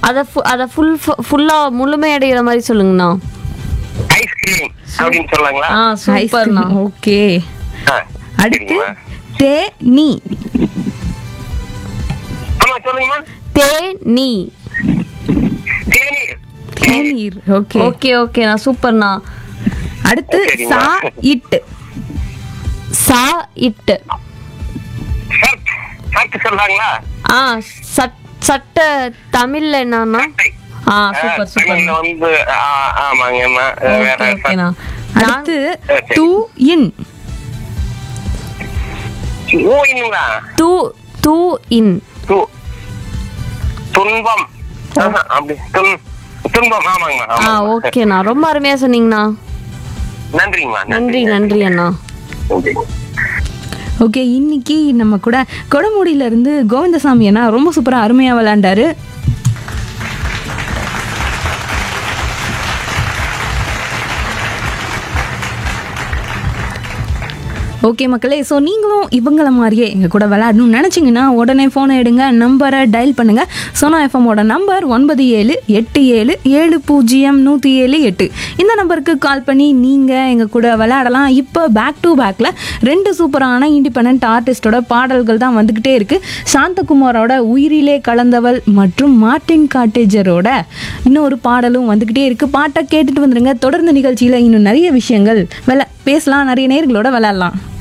அதை ஃபு- அதை ஃபுல் ஃபுல்லாக முழுமையடைகிற மாதிரி சொல்லுங்கண்ணா ஐஸ்கிரீம் அப்படின்னு சொல்லலாங்களா ஆ சூப்பர்ண்ணா ஓகே ஆ, அடுத்து சரிங்கம்மா. தே நீ ஆமா சொல்லுங்கம்மா தேனி தேநீர் தேநீர் ஓகே ஓகே ஓகேண்ணா சூப்பர்ண்ணா அடுத்து சரிம்மா. சா இட் சா இட்டு ஷர்ட் ஷர்ட் சொல்றாங்களா ஆ சட் சட்டை தமிழ்ல என்னன்னா ஆ சூப்பர் ஆ, சூப்பர் தமிழ்ல வந்து ஆ, ஆமாங்கம்மா வேற ஓகே ஓகேண்ணா அடுத்து சரி. தூ இன் ஓ இன்னுங்களா தூ தூ இன் து துன்பம் ஆஹா, அப்படி துன் துன்பம் ஆமாங்கம்மா ஆ ஆமாங்கம்மா. ஓகேண்ணா ரொம்ப அருமையா சொன்னீங்கண்ணா நன்றிங்கம்மா நன்றி நன்றி அண்ணா நன்றி ஓகே இன்னைக்கு நம்ம கூட கொடமுடியில இருந்து கோவிந்தசாமி அண்ணா ரொம்ப சூப்பரா அருமையா விளையாண்டாரு ஓகே மக்களே ஸோ நீங்களும் இவங்கள மாதிரியே எங்கள் கூட விளையாடணும்னு நினச்சிங்கன்னா உடனே ஃபோனை எடுங்க நம்பரை டயல் பண்ணுங்கள் சோனா எஃப்எம்மோட நம்பர் ஒன்பது ஏழு எட்டு ஏழு ஏழு பூஜ்ஜியம் நூற்றி ஏழு எட்டு இந்த நம்பருக்கு கால் பண்ணி நீங்கள் எங்கள் கூட விளையாடலாம் இப்போ பேக் டு பேக்கில் ரெண்டு சூப்பரான இண்டிபெண்ட் ஆர்டிஸ்டோட பாடல்கள் தான் வந்துக்கிட்டே இருக்குது சாந்தகுமாரோட உயிரிலே கலந்தவள் மற்றும் மார்ட்டின் காட்டேஜரோட இன்னொரு பாடலும் வந்துக்கிட்டே இருக்குது பாட்டை கேட்டுட்டு வந்துருங்க தொடர்ந்து நிகழ்ச்சியில் இன்னும் நிறைய விஷயங்கள் விளை பேசலாம் நிறைய நேர்களோட விளையாடலாம்